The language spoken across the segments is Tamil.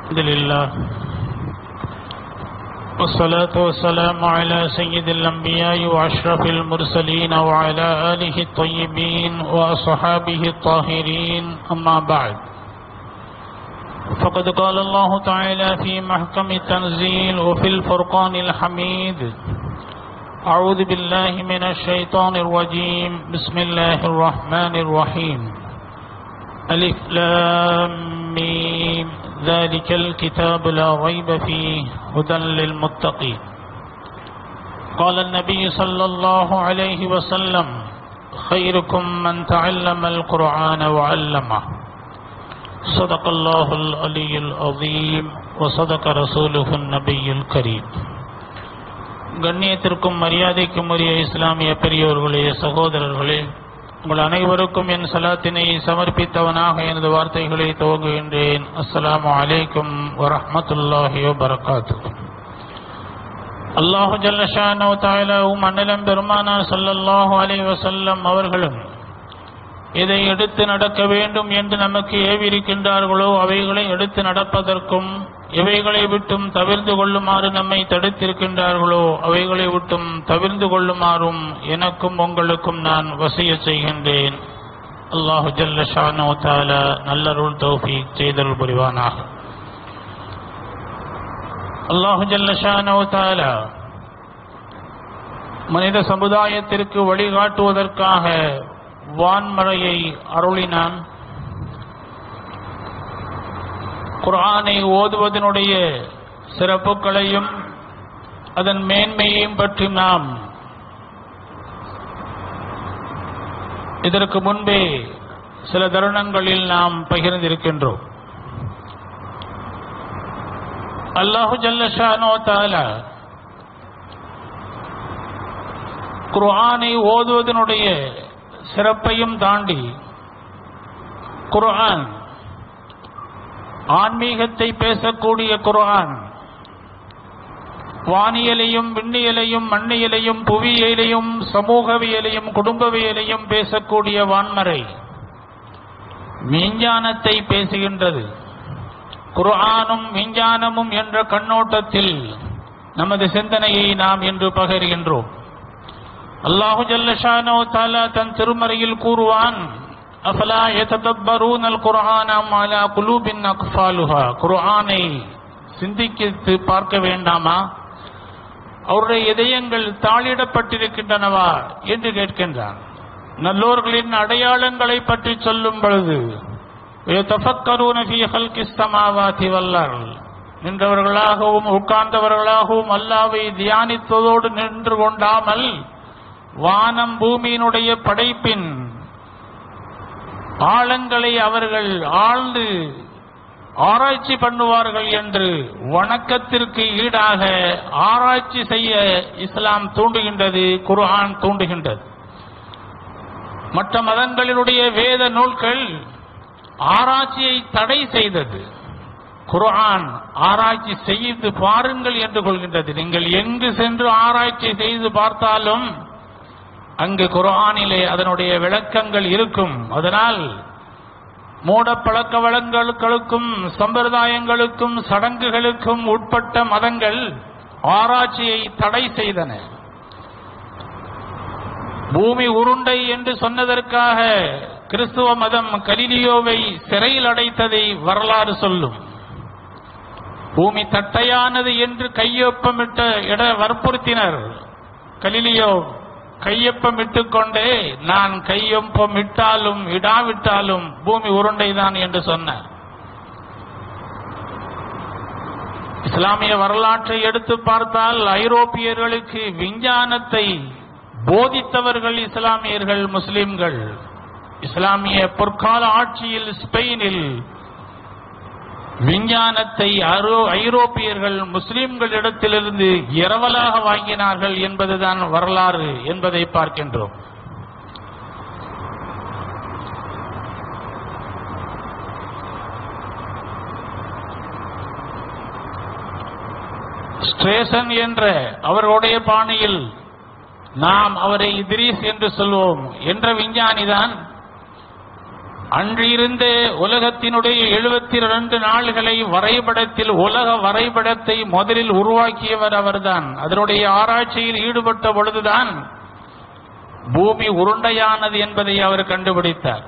الحمد لله والصلاة والسلام على سيد الأنبياء وأشرف المرسلين وعلى آله الطيبين وأصحابه الطاهرين أما بعد فقد قال الله تعالى في محكم التنزيل وفي الفرقان الحميد أعوذ بالله من الشيطان الرجيم بسم الله الرحمن الرحيم ألف لام ميم ذلك الكتاب لا ريب فيه هدى للمتقين قال النبي صلى الله عليه وسلم خيركم من تعلم القرآن وعلمه صدق الله العلي العظيم وصدق رسوله النبي الكريم கண்ணியத்திற்கும் மரியாதைக்கும் உரிய இஸ்லாமிய பெரியோர்களே சகோதரர்களே உங்கள் அனைவருக்கும் என் சலாத்தினை சமர்ப்பித்தவனாக எனது வார்த்தைகளை துவங்குகின்றேன் அஸ்ஸலாமு அலைக்கும் வரஹ்மத்துல்லாஹி வபரகாத்து அல்லாஹு ஜல்லஷானோ தாயலாவும் அண்ணலம் பெருமானார் ஸல்லல்லாஹு அலைஹி வஸல்லம் அவர்களும் எதை எடுத்து நடக்க வேண்டும் என்று நமக்கு ஏவிருக்கின்றார்களோ அவைகளை எடுத்து நடப்பதற்கும் எவைகளை விட்டும் தவிர்ந்து கொள்ளுமாறு நம்மை தடுத்திருக்கின்றார்களோ அவைகளை விட்டும் தவிர்ந்து கொள்ளுமாறும் எனக்கும் உங்களுக்கும் நான் வசிய செய்கின்றேன் அல்லாஹு ஜல்ல ஷானோ தால நல்லருள் தௌஃபி செய்தல் புரிவானாக அல்லாஹு ஜல்ல ஷானோ தால மனித சமுதாயத்திற்கு வழிகாட்டுவதற்காக வான்மழையை அருளினான் குர்ஆனை ஓதுவதனுடைய சிறப்புகளையும் அதன் மேன்மையையும் பற்றி நாம் இதற்கு முன்பே சில தருணங்களில் நாம் பகிர்ந்திருக்கின்றோம் அல்லாஹு ஜல்லஷானோ தாலா குர்ஆனை ஓதுவதனுடைய சிறப்பையும் தாண்டி குர்ஆன் ஆன்மீகத்தை பேசக்கூடிய குர்ஆன் வானியலையும் விண்ணியலையும் மண்ணியலையும் புவியியலையும் சமூகவியலையும் குடும்பவியலையும் பேசக்கூடிய வான்மறை விஞ்ஞானத்தை பேசுகின்றது குர்ஆனும் விஞ்ஞானமும் என்ற கண்ணோட்டத்தில் நமது சிந்தனையை நாம் இன்று பகிர்கின்றோம் அல்லாஹு ஜல்லஷானோ தாலா தன் திருமறையில் கூறுவான் அஃபலா யததப்பரூன் அல் குர்ஆன அலா குலூபின் அக்ஃபாலுஹா குர்ஆனை சிந்தித்து பார்க்க வேண்டாமா அவருடைய இதயங்கள் தாளிடப்பட்டிருக்கின்றனவா என்று கேட்கின்றான் நல்லோர்களின் அடையாளங்களை பற்றி சொல்லும் பொழுது தஃபக்கரூன ஃபீ ஹல்கிஸ் ஸமாவாதி வல்லர் நின்றவர்களாகவும் உட்கார்ந்தவர்களாகவும் அல்லாவை தியானித்ததோடு நின்று கொண்டாமல் வானம் பூமியினுடைய படைப்பின் ஆழங்களை அவர்கள் ஆழ்ந்து ஆராய்ச்சி பண்ணுவார்கள் என்று வணக்கத்திற்கு ஈடாக ஆராய்ச்சி செய்ய இஸ்லாம் தூண்டுகின்றது குர்ஆன் தூண்டுகின்றது மற்ற மதங்களினுடைய வேத நூல்கள் ஆராய்ச்சியை தடை செய்தது குர்ஆன் ஆராய்ச்சி செய்து பாருங்கள் என்று கொள்கின்றது நீங்கள் எங்கு சென்று ஆராய்ச்சி செய்து பார்த்தாலும் அங்கு குர்ஆனிலே அதனுடைய விளக்கங்கள் இருக்கும் அதனால் மூட பழக்க வழங்களுக்கும் சம்பிரதாயங்களுக்கும் சடங்குகளுக்கும் உட்பட்ட மதங்கள் ஆராய்ச்சியை தடை செய்தன பூமி உருண்டை என்று சொன்னதற்காக கிறிஸ்துவ மதம் கலிலியோவை சிறையில் அடைத்ததை வரலாறு சொல்லும் பூமி தட்டையானது என்று கையொப்பமிட்ட இட வற்புறுத்தினர் கலிலியோ கையொப்பம் இட்டுக்கொண்டே நான் கையொப்பம் இட்டாலும் இடாவிட்டாலும் பூமி உருண்டைதான் என்று சொன்னார் இஸ்லாமிய வரலாற்றை எடுத்து பார்த்தால் ஐரோப்பியர்களுக்கு விஞ்ஞானத்தை போதித்தவர்கள் இஸ்லாமியர்கள் முஸ்லிம்கள் இஸ்லாமிய பொற்கால ஆட்சியில் ஸ்பெயினில் விஞ்ஞானத்தை ஐரோப்பியர்கள் முஸ்லிம்களிடத்திலிருந்து இரவலாக வாங்கினார்கள் என்பதுதான் வரலாறு என்பதை பார்க்கின்றோம் ஸ்ட்ரேசன் என்ற அவர்களுடைய பாணியில் நாம் அவரை இத்ரீஸ் என்று சொல்வோம் என்ற விஞ்ஞானிதான் அன்று இருந்த உலகத்தினுடைய எழுபத்தி இரண்டு நாள்களை வரைபடத்தில் உலக வரைபடத்தை முதலில் உருவாக்கியவர் அவர்தான் அதனுடைய ஆராய்ச்சியில் ஈடுபட்ட பொழுதுதான் பூமி உருண்டையானது என்பதை அவர் கண்டுபிடித்தார்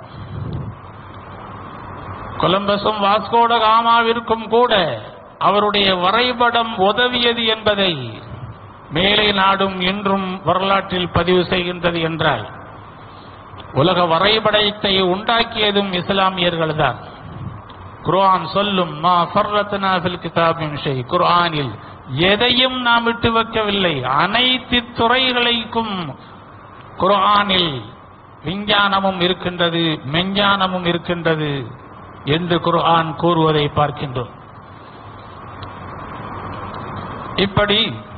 கொலம்பஸும் வாஸ்கோட காமாவிற்கும் கூட அவருடைய வரைபடம் உதவியது என்பதை மேலை நாடும் இன்றும் வரலாற்றில் பதிவு செய்கின்றது என்றால் உலக வரைபடத்தை உண்டாக்கியதும் இஸ்லாமியர்கள் தான் குர்ஆன் சொல்லும் மா ஃபர்ரத்னா ஃபில் கிதாபின் ஷை குர்ஆனில் எதையும் நாம் விட்டு வைக்கவில்லை அனைத்து துறைகளுக்கும் குர்ஆனில் விஞ்ஞானமும் இருக்கின்றது மெஞ்ஞானமும் இருக்கின்றது என்று குர்ஆன் கூறுவதை பார்க்கின்றோம் இப்படி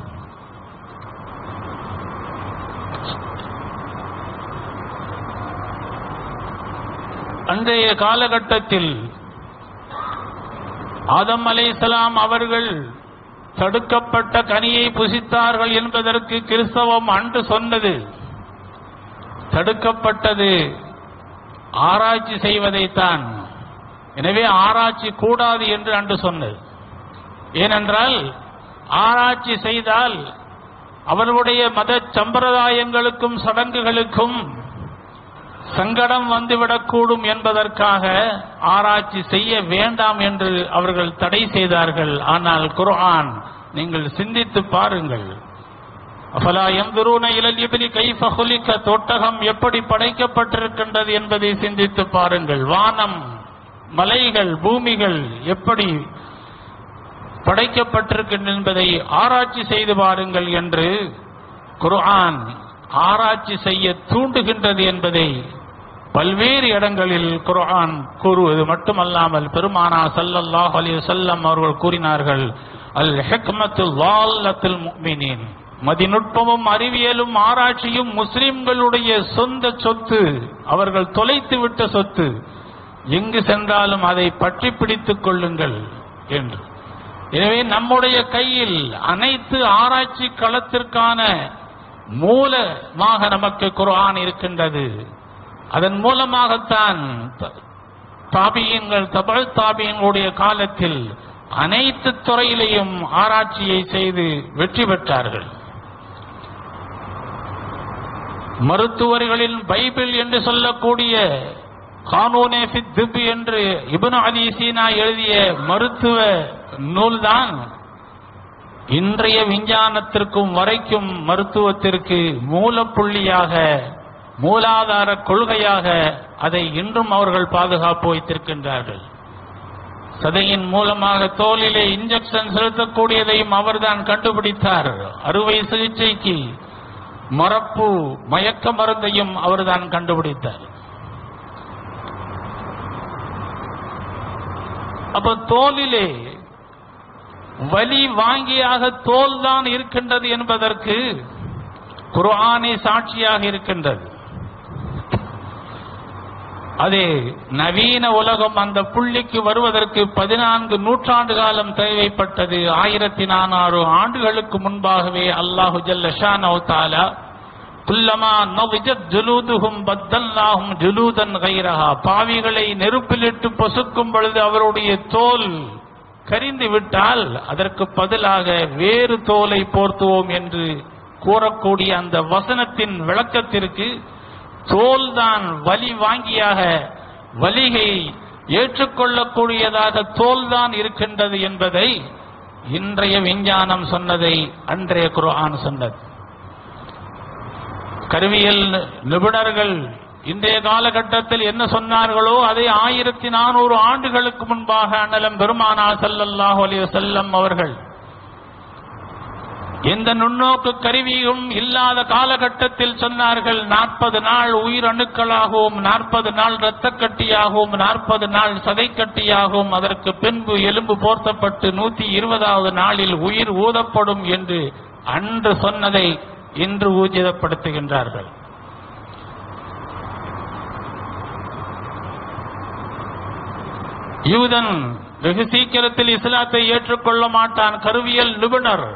அன்றைய காலகட்டத்தில் ஆதம் அலைஹிஸ்ஸலாம் அவர்கள் தடுக்கப்பட்ட கனியை புசித்தார்கள் என்பதற்கு கிறிஸ்தவம் அன்று சொன்னது தடுக்கப்பட்டது ஆராய்ச்சி செய்வதைத்தான் எனவே ஆராய்ச்சி கூடாது என்று அன்று சொன்னது ஏனென்றால் ஆராய்ச்சி செய்தால் அவர்களுடைய மத சம்பிரதாயங்களுக்கும் சடங்குகளுக்கும் சங்கடம் வந்துவிடக்கூடும் என்பதற்காக ஆராய்ச்சி செய்ய வேண்டாம் என்று அவர்கள் தடை செய்தார்கள் ஆனால் குர்ஆன் நீங்கள் சிந்தித்து பாருங்கள் அஃபலா யன்துரூன இலல் இப்லி கைஃப ஹுலிக தொட்டகம் எப்படி படைக்கப்பட்டிருக்கின்றது என்பதை சிந்தித்து பாருங்கள் வானம் மலைகள் பூமிகள் எப்படி படைக்கப்பட்டிருக்கின்றன என்பதை ஆராய்ச்சி செய்து பாருங்கள் என்று குர்ஆன் ஆராய்ச்சி செய்ய தூண்டுகின்றது என்பதை பல்வேறு இடங்களில் குர்ஆன் கூறுவது மட்டுமல்லாமல் பெருமானா ஸல்லல்லாஹு அலைஹி வஸல்லம் அவர்கள் கூறினார்கள் அல் ஹிக்மத்து வால்லத்துல் முஃமினீன் மதிநுட்பமும் அறிவியலும் ஆராய்ச்சியும் முஸ்லிம்களுடைய சொந்த சொத்து அவர்கள் தொலைத்து விட்ட சொத்து எங்கு சென்றாலும் அதை பற்றி பிடித்துக் கொள்ளுங்கள் என்று எனவே கையில் அனைத்து ஆராய்ச்சி களத்திற்கான மூலமாக நமக்கு குர்ஆன் இருக்கின்றது அதன் மூலமாகத்தான் த- தாபியங்கள் தபல் தாபியங்களுடைய காலத்தில் அனைத்து துறையிலையும் ஆராய்ச்சியை செய்து வெற்றி பெற்றார்கள் மருத்துவர்களின் பைபிள் என்று சொல்லக்கூடிய கானூனே ஃபித் திப் என்று இப்னு அலி சீனா எழுதிய மருத்துவ நூல்தான் இன்றைய விஞ்ஞானத்திற்கும் வரைக்கும் மருத்துவத்திற்கு மூலப்புள்ளியாக மூலாதார கொள்கையாக அதை இன்றும் அவர்கள் பாதுகாப்பு வைத்திருக்கின்றார்கள் சதையின் மூலமாக தோலிலே இன்ஜெக்ஷன் செலுத்தக்கூடியதையும் அவர்தான் கண்டுபிடித்தார் அறுவை சிகிச்சைக்கு மரப்பு மயக்க மருந்தையும் அவர்தான் கண்டுபிடித்தார் அப்ப தோலிலே வலி வாங்கியாக தோல் தான் இருக்கின்றது என்பதற்கு குர்ஆனே சாட்சியாக இருக்கின்றது அதே நவீன உலகம் அந்த புள்ளிக்கு வருவதற்கு பதினான்கு நூற்றாண்டு காலம் தேவைப்பட்டது ஆயிரத்தி நானூறு ஆண்டுகளுக்கு முன்பாகவே அல்லாஹு ஜல்ல ஷானஹு தஆலா குல்லமா நவிஜத் ஜுலூதுஹும் பத்தல்லாஹும் ஜுலூதன் கைரஹா பாவிகளை நெருப்பிலிட்டு பொசுக்கும் பொழுது அவருடைய தோல் கரிந்து விட்டால் அதற்கு பதிலாக வேறு தோலை போர்த்துவோம் என்று கூறக்கூடிய அந்த வசனத்தின் விளக்கத்திற்கு தோல்தான் வலி வாங்கியாக வலிகை ஏற்றுக்கொள்ளக்கூடியதாக தோல்தான் இருக்கின்றது என்பதை இன்றைய விஞ்ஞானம் சொன்னதை அன்றைய குர்ஆன் சொன்னது கருவியல் நிபுணர்கள் இன்றைய காலகட்டத்தில் என்ன சொன்னார்களோ அதை ஆயிரத்தி நானூறு ஆண்டுகளுக்கு முன்பாக அண்ணலம் பெருமானா ஸல்லல்லாஹு அலைஹி வஸல்லம் அவர்கள் எந்த நுண்ணோக்கு கருவியும் இல்லாத காலகட்டத்தில் சொன்னார்கள் நாற்பது நாள் உயிரணுக்களாகவும் நாற்பது நாள் இரத்தக் கட்டியாகவும் நாற்பது நாள் சதைக்கட்டியாகவும் அதற்கு பின்பு எலும்பு போர்த்தப்பட்டு நூத்தி இருபதாவது நாளில் உயிர் ஊதப்படும் என்று அன்று சொன்னதை இன்று ஊர்ஜிதப்படுத்துகின்றார்கள் யூதன் வெகு சீக்கிரத்தில் இஸ்லாத்தை ஏற்றுக்கொள்ள மாட்டான் கருவியல் நிபுணர்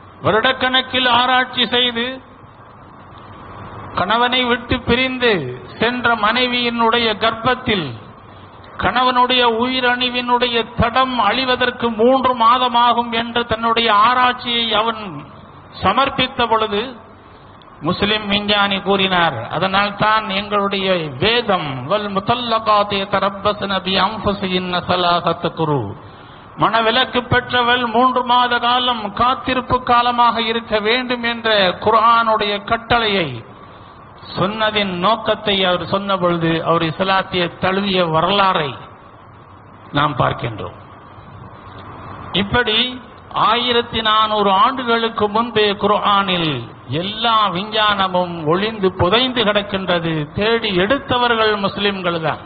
வருடக்கணக்கில் ஆராய்ச்சி செய்து கணவனை விட்டு பிரிந்து சென்ற மனைவியினுடைய கர்ப்பத்தில் கணவனுடைய உயிரணிவினுடைய தடம் அழிவதற்கு மூன்று மாதமாகும் என்று தன்னுடைய ஆராய்ச்சியை அவன் சமர்ப்பித்த பொழுது முஸ்லிம் விஞ்ஞானி கூறினார் அதனால் தான் எங்களுடைய வேதம் வல் முதல்லகாத்தே தரப்பசன பி அம்பசியின் நசலாகத்த குரு மனவிலக்கு பெற்றவள் மூன்று மாத காலம் காத்திருப்பு காலமாக இருக்க வேண்டும் என்ற குர்ஆனுடைய கட்டளையை சொன்னதின் நோக்கத்தை அவர் சொன்ன பொழுது அவர் இஸ்லாத்திய தழுவிய வரலாறை நாம் பார்க்கின்றோம் இப்படி ஆயிரத்தி நானூறு ஆண்டுகளுக்கு முன்பே குர்ஆனில் எல்லா விஞ்ஞானமும் ஒளிந்து புதைந்து கிடக்கின்றது தேடி எடுத்தவர்கள் முஸ்லிம்கள் தான்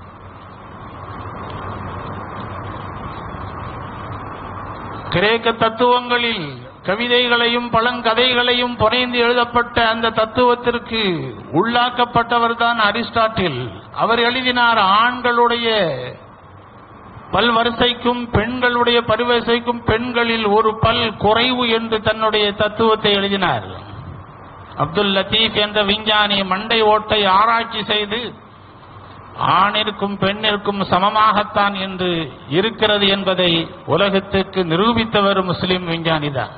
கிரேக்க தத்துவங்களில் கவிதைகளையும் பழங்கதைகளையும் புனைந்து எழுதப்பட்ட அந்த தத்துவத்திற்கு உள்ளாக்கப்பட்டவர் தான் அரிஸ்டாட்டில் அவர் எழுதினார் ஆண்களுடைய பல்வரிசைக்கும் பெண்களுடைய பரிவரிசைக்கும் பெண்களில் ஒரு பல் குறைவு என்று தன்னுடைய தத்துவத்தை எழுதினார் அப்துல் லத்தீப் என்ற விஞ்ஞானி மண்டை ஓட்டை ஆராய்ச்சி செய்து ஆணிற்கும் பெண்ணிற்கும் சமமாகத்தான் என்று இருக்கிறது என்பதை உலகத்திற்கு நிரூபித்தவர் முஸ்லிம் விஞ்ஞானிதான்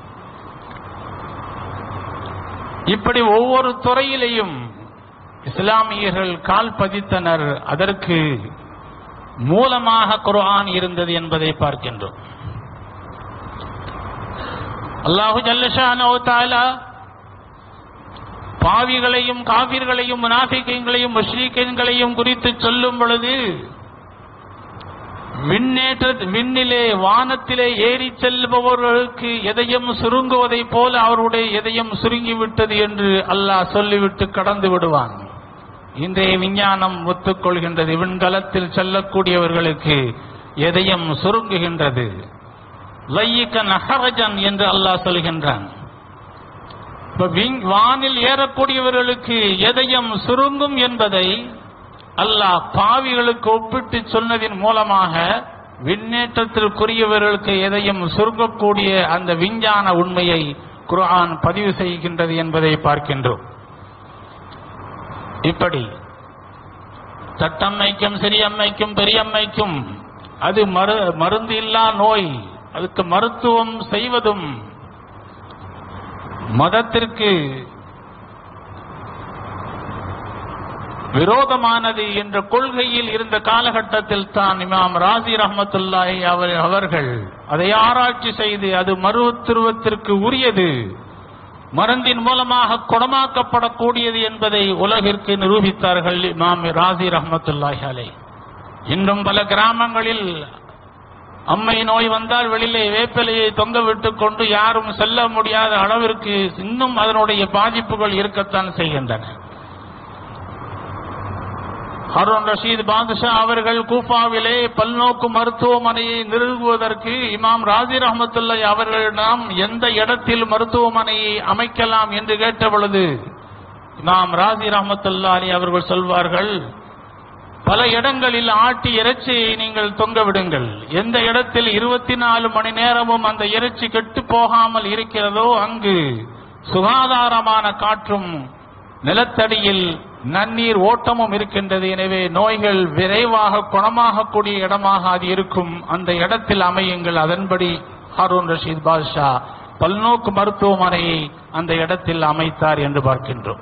இப்படி ஒவ்வொரு துறையிலையும் இஸ்லாமியர்கள் கால் பதித்தனர் அதற்கு மூலமாக குர்ஆன் இருந்தது என்பதை பார்க்கின்றோம் அல்லாஹு ஜல்லஷானோ தாலா பாவிகளையும் காவிர்களையும் முனாஃபிகங்களையும் முஸ்லீக்கங்களையும் குறித்து சொல்லும் பொழுது விண்ணேற்ற விண்ணிலே வானத்திலே ஏறி செல்பவர்களுக்கு எதையும் சுருங்குவதைப் போல அவருடைய எதையும் சுருங்கிவிட்டது என்று அல்லாஹ் சொல்லிவிட்டு கடந்து விடுவான் இன்றைய விஞ்ஞானம் ஒத்துக்கொள்கின்றது விண்கலத்தில் செல்லக்கூடியவர்களுக்கு எதையும் சுருங்குகின்றது லையிக்க நகரஜன் என்று அல்லாஹ் சொல்கின்றான் இப்ப விண்- வானில் ஏறக்கூடியவர்களுக்கு எதையும் சுருங்கும் என்பதை அல்லாஹ் பாவிகளுக்கு ஒப்பிட்டு சொன்னதின் மூலமாக விண்ணேற்றத்திற்குரியவர்களுக்கு எதையும் சுருங்கக்கூடிய அந்த விஞ்ஞான உண்மையை குர்ஆன் பதிவு செய்கின்றது என்பதை பார்க்கின்றோம் இப்படி தட்டம்மைக்கும் சிறியம்மைக்கும் பெரியம்மைக்கும் அது மரு மருந்து இல்லா நோய் அதுக்கு மருத்துவம் செய்வதும் மதத்திற்கு விரோதமானது என்ற கொள்கையில் இருந்த காலகட்டத்தில் தான் இமாம் ராசி ரஹமத்துல்லாஹி அவர் அவர்கள் அதை ஆராய்ச்சி செய்து அது மருத்துவத்திற்கு உரியது மருந்தின் மூலமாக குணமாக்கப்படக்கூடியது என்பதை உலகிற்கு நிரூபித்தார்கள் இமாம் ராசி ரஹமத்துல்லாஹி அலை இன்றும் பல கிராமங்களில் அம்மை நோய் வந்தால் வெளியிலே வேப்பிலையை தொங்க விட்டுக் கொண்டு யாரும் செல்ல முடியாத அளவிற்கு இன்னும் அதனுடைய பாதிப்புகள் இருக்கத்தான் செய்கின்றன ஹருண் ரஷீத் பாதுஷா அவர்கள் கூஃபாவிலே பல்நோக்கு மருத்துவமனையை நிறுவுவதற்கு இமாம் ராஜி ரஹமத்துல்லாஹி அவர்களிடம் எந்த இடத்தில் மருத்துவமனையை அமைக்கலாம் என்று கேட்ட பொழுது இமாம் ராஜி ரஹமத்துல்லாஹி அவர்கள் சொல்வார்கள் பல இடங்களில் ஆட்டி இறைச்சியை நீங்கள் தொங்க விடுங்கள் எந்த இடத்தில் இருபத்தி நாலு மணி நேரமும் அந்த இறைச்சி கெட்டு போகாமல் இருக்கிறதோ அங்கு சுகாதாரமான காற்றும் நிலத்தடியில் நன்னீர் ஓட்டமும் இருக்கின்றது எனவே நோய்கள் விரைவாக குணமாகக்கூடிய இடமாக அது இருக்கும் அந்த இடத்தில் அமையுங்கள் அதன்படி ஹாரூன் ரஷீத் பாதுஷா பல்நோக்கு மருத்துவமனையை அந்த இடத்தில் அமைத்தார் என்று பார்க்கின்றோம்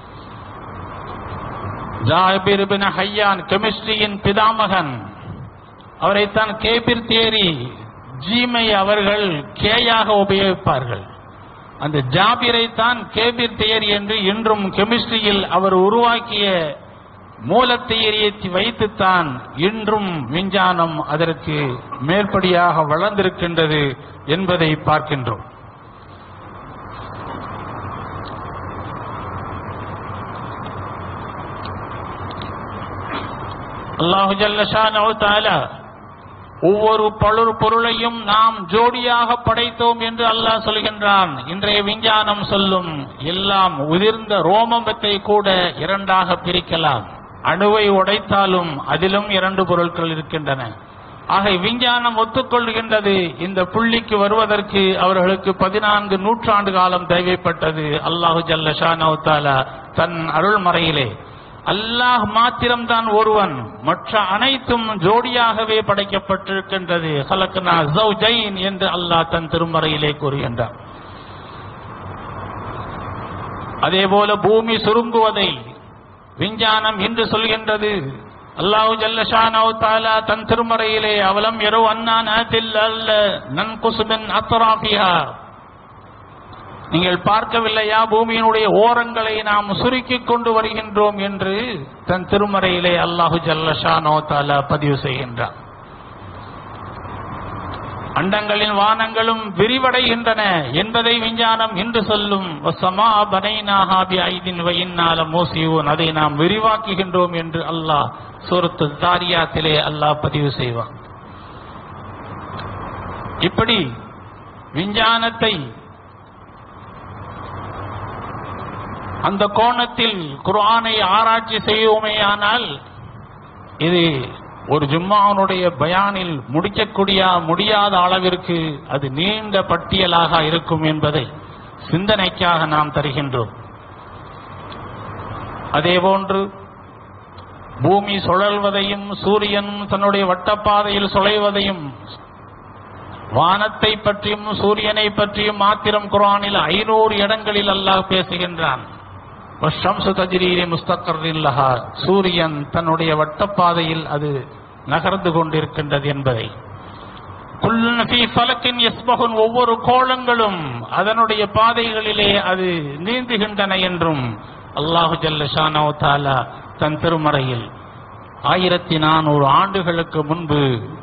ஜாபிர் பின் ஹையான் கெமிஸ்ட்ரியின் பிதாமகன் அவரைத்தான் கேபிர் தேரி ஜீமை அவர்கள் கேயாக உபயோகிப்பார்கள் அந்த ஜாபிரை தான் கேபிர் தியரி என்று இன்றும் கெமிஸ்ட்ரியில் அவர் உருவாக்கிய மூல தியரியை வைத்துத்தான் இன்றும் விஞ்ஞானம் அதற்கு மேற்படியாக வளர்ந்திருக்கின்றது என்பதை பார்க்கின்றோம் அல்லாஹு ஜல்லஷானஹு தஆலா ஒவ்வொரு பழுர் பொருளையும் நாம் ஜோடியாக படைத்தோம் என்று அல்லாஹ் சொல்கின்றான் இன்றைய விஞ்ஞானம் சொல்லும் எல்லாம் உதிர்ந்த ரோமத்தை கூட இரண்டாக பிரிக்கலாம் அணுவை உடைத்தாலும் அதிலும் இரண்டு பொருட்கள் இருக்கின்றன ஆக விஞ்ஞானம் ஒத்துக்கொள்கின்றது இந்த புள்ளிக்கு வருவதற்கு அவர்களுக்கு பதினான்கு நூற்றாண்டு காலம் தேவைப்பட்டது அல்லாஹு ஜல்ல ஷானஹு தஆலா தன் அருள்மறையிலே அல்லாஹ் மாத்திரம்தான் ஒருவன் மற்ற அனைத்தும் ஜோடியாகவே படைக்கப்பட்டிருக்கின்றது ஹலக்னா ஜௌஜைன் என்று அல்லாஹ் தன் திருமறையிலே கூறுகின்றார் அதேபோல பூமி சுருங்குவதை விஞ்ஞானம் என்று சொல்கின்றது அல்லாஹு ஜல்லஷானவு தாலா தன் திருமறையிலே அவலம் எரோ அண்ணான் அல்ல நன் குசுபின் அத்தராபியா நீங்கள் பார்க்கவில்லையா பூமியினுடைய ஓரங்களை நாம் சுருக்கிக் கொண்டு வருகின்றோம் என்று தன் திருமறையிலே அல்லாஹு ஜல்லஷானோ தாலா பதிவு செய்கின்றார் அண்டங்களின் வானங்களும் விரிவடைகின்றன என்பதை விஞ்ஞானம் என்று சொல்லும் வசமா பனைனாஹா பி ஐதின் வயின்னால மோசியோன் அதை நாம் விரிவாக்குகின்றோம் என்று அல்லாஹ் சூரத்து தாரியாத்திலே அல்லாஹ் பதிவு செய்வான் இப்படி விஞ்ஞானத்தை அந்த கோணத்தில் குர்ஆனை ஆராய்ச்சி செய்வோமேயானால் இது ஒரு ஜும்மாவுடைய பயானில் முடிக்கக்கூடிய முடியாத அளவிற்கு அது நீண்ட பட்டியலாக இருக்கும் என்பதை சிந்தனைக்காக நாம் தருகின்றோம் அதேபோன்று பூமி சுழல்வதையும் சூரியன் தன்னுடைய வட்டப்பாதையில் சுழைவதையும் வானத்தை பற்றியும் சூரியனை பற்றியும் மாத்திரம் குரானில் ஐநூறு இடங்களில் அல்லாஹ் பேசுகின்றான் வஷம்சு தஜ்ரீரி முஸ்தக்கரில்லஹா சூரியன் தன்னுடைய வட்டப்பாதையில் அது நகர்ந்து கொண்டிருக்கின்றது என்பதை குல்லுன் ஃபீ ஃபலக்கின் யஸ்பகுன் ஒவ்வொரு கோளங்களும் அதனுடைய பாதைகளிலே அது நீந்துகின்றன என்றும் அல்லாஹு ஜல்ல ஷானோ தாலா தன் திருமறையில் ஆயிரத்தி நானூறு ஆண்டுகளுக்கு முன்பு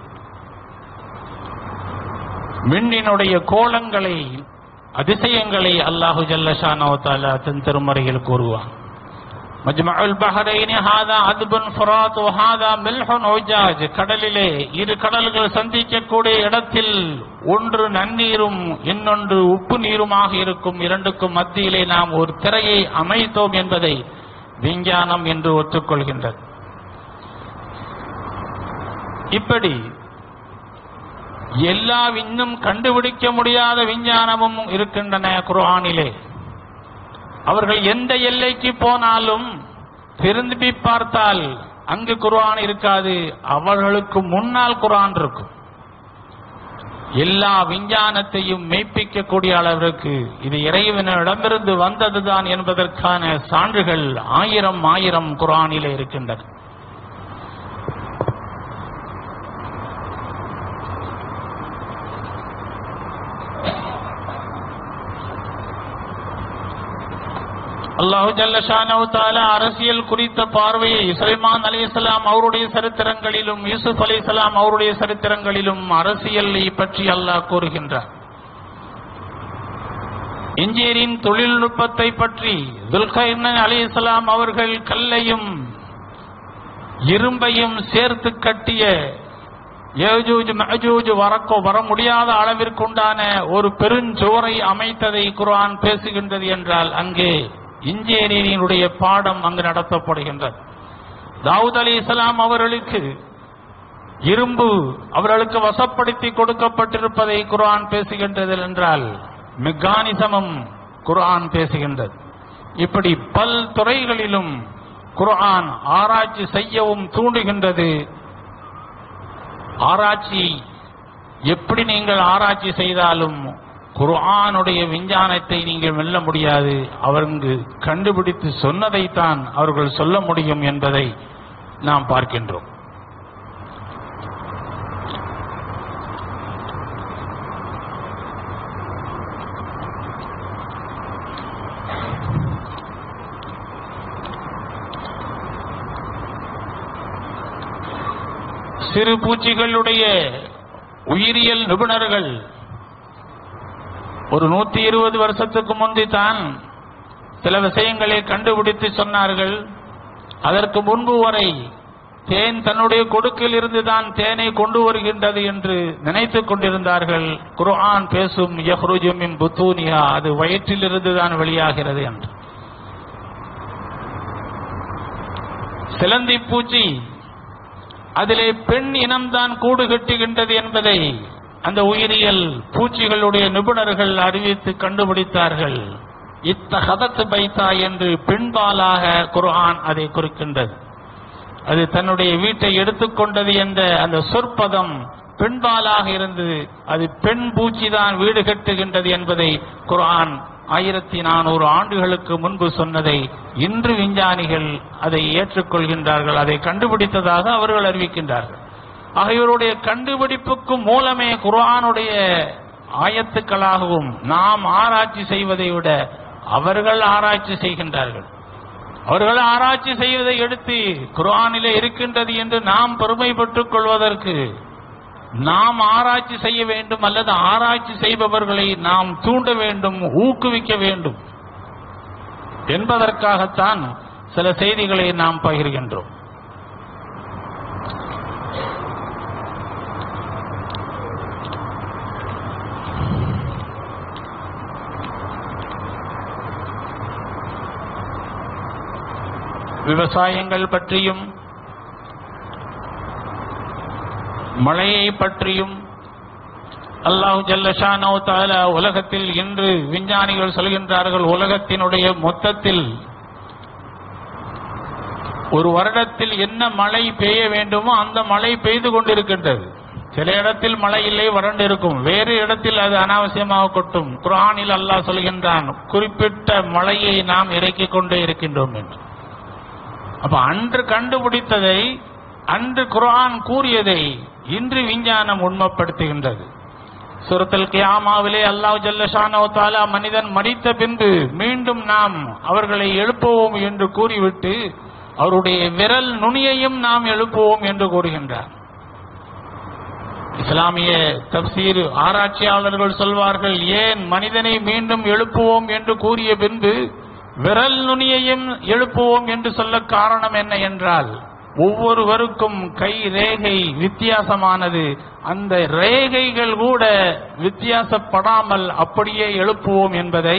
விண்ணினுடைய கோலங்களை அதிசயங்களை அல்லாஹு ஜல்லஷானோ தாலா தன் திருமறையில் கூறுவான் மஜ்மஉல் பஹரைனி ஹாதா அதுபுன் ஃபுராத் ஹாதா மில்ஹுன் உஜாஜ் கடலிலே இரு கடல்கள் சந்திக்கக்கூடிய இடத்தில் ஒன்று நன்னீரும் இன்னொன்று உப்பு நீருமாக இருக்கும் இரண்டுக்கும் மத்தியிலே நாம் ஒரு திரையை அமைத்தோம் என்பதை விஞ்ஞானம் என்று ஒத்துக்கொள்கின்றது இப்படி எல்லா இன்னும் கண்டுபிடிக்க முடியாத விஞ்ஞானமும் இருக்கின்றன குர்ஆனிலே அவர்கள் எந்த எல்லைக்கு போனாலும் திரும்பி பார்த்தால் அங்கு குர்ஆன் இருக்காது அவர்களுக்கு முன்னால் குர்ஆன் இருக்கும் எல்லா விஞ்ஞானத்தையும் மெய்ப்பிக்கக்கூடிய அளவிற்கு இது இறைவனிடமிருந்து வந்ததுதான் என்பதற்கான சான்றுகள் ஆயிரம் ஆயிரம் குர்ஆனிலே இருக்கின்றன அல்லாஹு ஜல்லஷானவு தாலா அரசியல் குறித்த பார்வையை சுலைமான் அலிஸ்லாம் அவருடைய சரித்திரங்களிலும் யூசுப் அலிஸ்லாம் அவருடைய சரித்திரங்களிலும் அரசியலை பற்றி அல்லாஹ் கூறுகின்றார் இன்ஜினியரிங் தொழில்நுட்பத்தை பற்றி துல்கைர்னன் அலிஸ்லாம் அவர்கள் கல்லையும் இரும்பையும் சேர்த்து கட்டிய ஏஜூஜ் மஜூஜ் வரக்கோ வர முடியாத அளவிற்குண்டான ஒரு பெருஞ்சுவரை அமைத்ததை குர்ஆன் பேசுகின்றது என்றால் அங்கே இன்ஜினியரினுடைய பாடம் அங்கு நடத்தப்படுகின்றது தாவூத் அலி இஸ்லாம் அவர்களுக்கு இரும்பு அவர்களுக்கு வசப்படுத்தி கொடுக்கப்பட்டிருப்பதை குர்ஆன் பேசுகின்றது என்றால் மெக்கானிசமும் குர்ஆன் பேசுகின்றது இப்படி பல் துறைகளிலும் குர்ஆன் ஆராய்ச்சி செய்யவும் தூண்டுகின்றது ஆராய்ச்சி எப்படி நீங்கள் ஆராய்ச்சி செய்தாலும் குர்ஆனுடைய விஞ்ஞானத்தை நீங்கள் வெல்ல முடியாது அவருக்கு கண்டுபிடித்து சொன்னதைத்தான் அவர்கள் சொல்ல முடியும் என்பதை நாம் பார்க்கின்றோம் சிறு பூச்சிகளுடைய உயிரியல் நிபுணர்கள் ஒரு நூத்தி இருபது வருஷத்துக்கு முந்தி தான் சில விஷயங்களை கண்டுபிடித்து சொன்னார்கள் அதற்கு முன்பு வரை தேன் தன்னுடைய கொடுக்கில் இருந்து தான் தேனை கொண்டு வருகின்றது என்று நினைத்துக் கொண்டிருந்தார்கள் குர்ஆன் பேசும் யஹ்ருஜு மின் புத்தூனியா அது வயிற்றிலிருந்து தான் வெளியாகிறது என்று சிலந்தி பூச்சி அதிலே பெண் இனம்தான் கூடு கட்டுகின்றது என்பதை அந்த உயிரியல் பூச்சிகளுடைய நிபுணர்கள் அறிவித்து கண்டுபிடித்தார்கள் இத்தகதத்து பைத்தா என்று பெண்பாலாக குர்ஆன் அதை குறிக்கின்றது அது தன்னுடைய வீட்டை எடுத்துக்கொண்டது என்ற அந்த சொற்பதம் பெண்பாலாக இருந்தது அது பெண் பூச்சிதான் வீடு கட்டுகின்றது என்பதை குர்ஆன் ஆயிரத்தி நானூறு ஆண்டுகளுக்கு முன்பு சொன்னதை இன்று விஞ்ஞானிகள் அதை ஏற்றுக்கொள்கின்றார்கள் அதை கண்டுபிடித்ததாக அவர்கள் அறிவிக்கின்றார்கள் ஆக இவருடைய கண்டுபிடிப்புக்கு மூலமே குர்ஆனுடைய ஆயத்துக்களாகவும் நாம் ஆராய்ச்சி செய்வதை விட அவர்கள் ஆராய்ச்சி செய்கின்றார்கள் அவர்கள் ஆராய்ச்சி செய்வதை எடுத்து குர்ஆனிலே இருக்கின்றது என்று நாம் பெருமை பெற்றுக் கொள்வதற்கு நாம் ஆராய்ச்சி செய்ய வேண்டும் அல்லது ஆராய்ச்சி செய்பவர்களை நாம் தூண்ட வேண்டும் ஊக்குவிக்க வேண்டும் என்பதற்காகத்தான் சில செய்திகளை நாம் பகிர்கின்றோம் விவசாயங்கள் பற்றியும் மழையை பற்றியும் அல்லாஹு ஜல்லஷானோ தால உலகத்தில் இன்று விஞ்ஞானிகள் சொல்கின்றார்கள் உலகத்தினுடைய மொத்தத்தில் ஒரு வருடத்தில் என்ன மழை பெய்ய வேண்டுமோ அந்த மழை பெய்து கொண்டிருக்கின்றது சில இடத்தில் மழை இல்லை வறண்டு இருக்கும் வேறு இடத்தில் அது அனாவசியமாக கொட்டும் குர்ஆனில் அல்லாஹ் சொல்கின்றான் குறிப்பிட்ட மழையை நாம் இறக்கிக் கொண்டே இருக்கின்றோம் என்று அப்ப அன்று கண்டுபிடித்ததை அன்று குர்ஆன் கூறியதை இன்று விஞ்ஞானம் உண்மைப்படுத்துகின்றது சுரத்தல் கியாமாவிலே அல்லாஹ் ஜல்லஷானோ தாலா மனிதன் மடித்த பின்பு மீண்டும் நாம் அவர்களை எழுப்புவோம் என்று கூறிவிட்டு அவருடைய விரல் நுனியையும் நாம் எழுப்புவோம் என்று கூறுகின்றார் இஸ்லாமிய தப்சீர் ஆராய்ச்சியாளர்கள் சொல்வார்கள் ஏன் மனிதனை மீண்டும் எழுப்புவோம் என்று கூறிய பின்பு விரல் நுனியையும் எழுப்புவோம் என்று சொல்ல காரணம் என்ன என்றால் ஒவ்வொருவருக்கும் கை ரேகை வித்தியாசமானது அந்த ரேகைகள் கூட வித்தியாசப்படாமல் அப்படியே எழுப்புவோம் என்பதை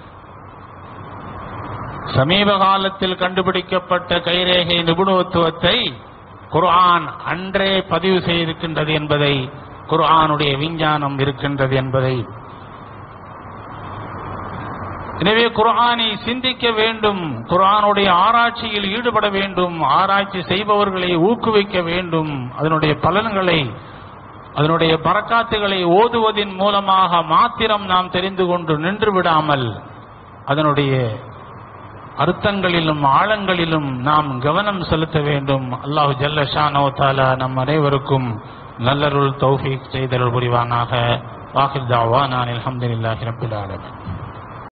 சமீப காலத்தில் கண்டுபிடிக்கப்பட்ட கைரேகை நிபுணத்துவத்தை குர்ஆன் அன்றே பதிவு செய்திருக்கின்றது என்பதை குர்ஆனுடைய விஞ்ஞானம் இருக்கின்றது என்பதை எனவே குர்ஆனை சிந்திக்க வேண்டும் குர்ஆனுடைய ஆராய்ச்சியில் ஈடுபட வேண்டும் ஆராய்ச்சி செய்பவர்களை ஊக்குவிக்க வேண்டும் அதனுடைய பலன்களை அதனுடைய பறக்காத்துகளை ஓதுவதின் மூலமாக மாத்திரம் நாம் தெரிந்து கொண்டு நின்று விடாமல் அதனுடைய அர்த்தங்களிலும் ஆழங்களிலும் நாம் கவனம் செலுத்த வேண்டும் அல்லாஹு ஜல்ல ஷானோ தாலா நம் அனைவருக்கும் நல்லருள் தௌஃபீக் செய்தருள் புரிவானாக வாஹிர் தாவா நான் அல்ஹம்துலில்லாஹி ரப்பில் ஆலமீன்